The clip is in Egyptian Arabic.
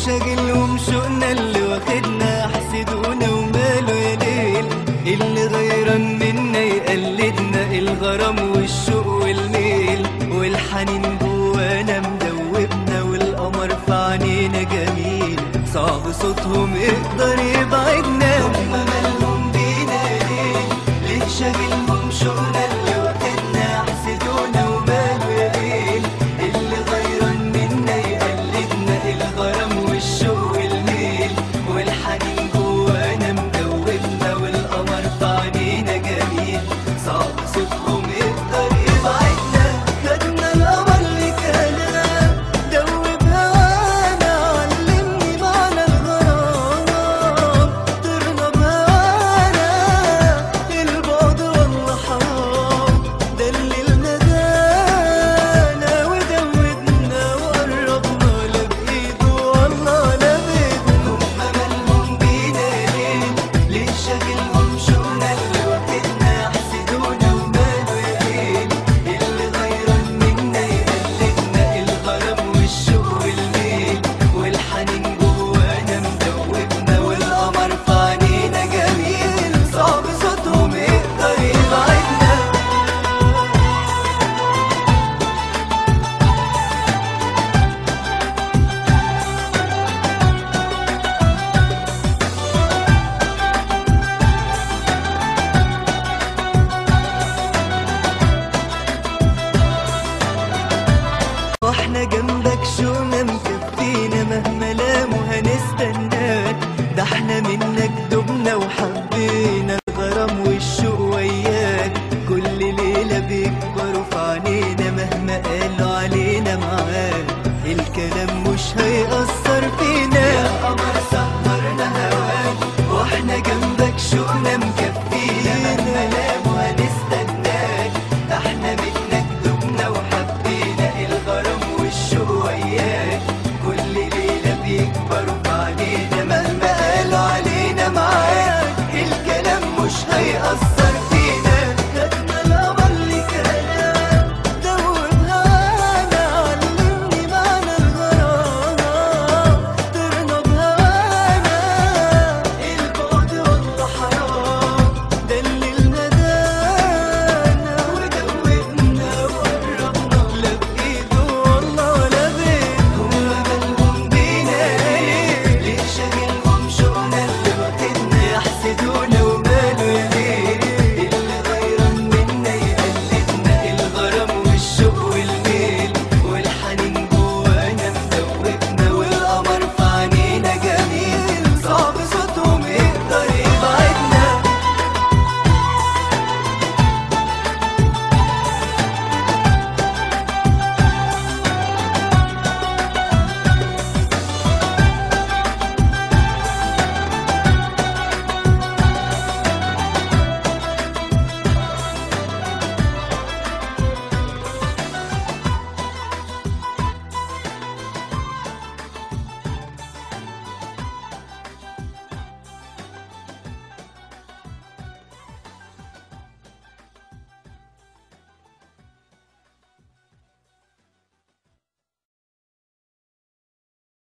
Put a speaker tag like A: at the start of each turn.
A: شاغلهم شوقنا اللي واخدنا حسدونا وماله يا ليل اللي غيران منا يقلدنا الغرام والشوق والميل والحنين جوانا مدوبنا والقمر في عينينا جميل صعب صوتهم يقدر يبعدنا هم مالهم بينا ليه ليه شاغلهم شوقنا اللي واخدنا حسدونا وماله يا ليل اللي غيران منا يقلدنا الغرام والشوق والميل والحنين جوانا مدوبنا والقمر في عينينا جميل صعب صوتهم يقدر يبعدنا خدنا القمر لكلام دوب هوانا علمني معنى الغرام طرنا بهوانا البعد والله حرام دللنا دانا ودودنا وقربنا لا بإيده والله لا بإيده هم مالهم بينا ليه ليه شاغلهم شوقنا اللي واخدنا يحسدونا وماله يا ليل اللي غيران منا يقلدنا الغرام والشوق والميل والحنين جوانا مدوبنا والقمر في عينينا جميل صعب صوتهم يقدر يبعدنا واحنا جنبك شوقنا مكفينا مهما لاموا هنستناك ده احنا منك دبنا وحبينا الغرام والشوق وياك كل ليلة بيكبروا في عينينا مهما قالوا علينا معاك الكلام مش هيأثر فينا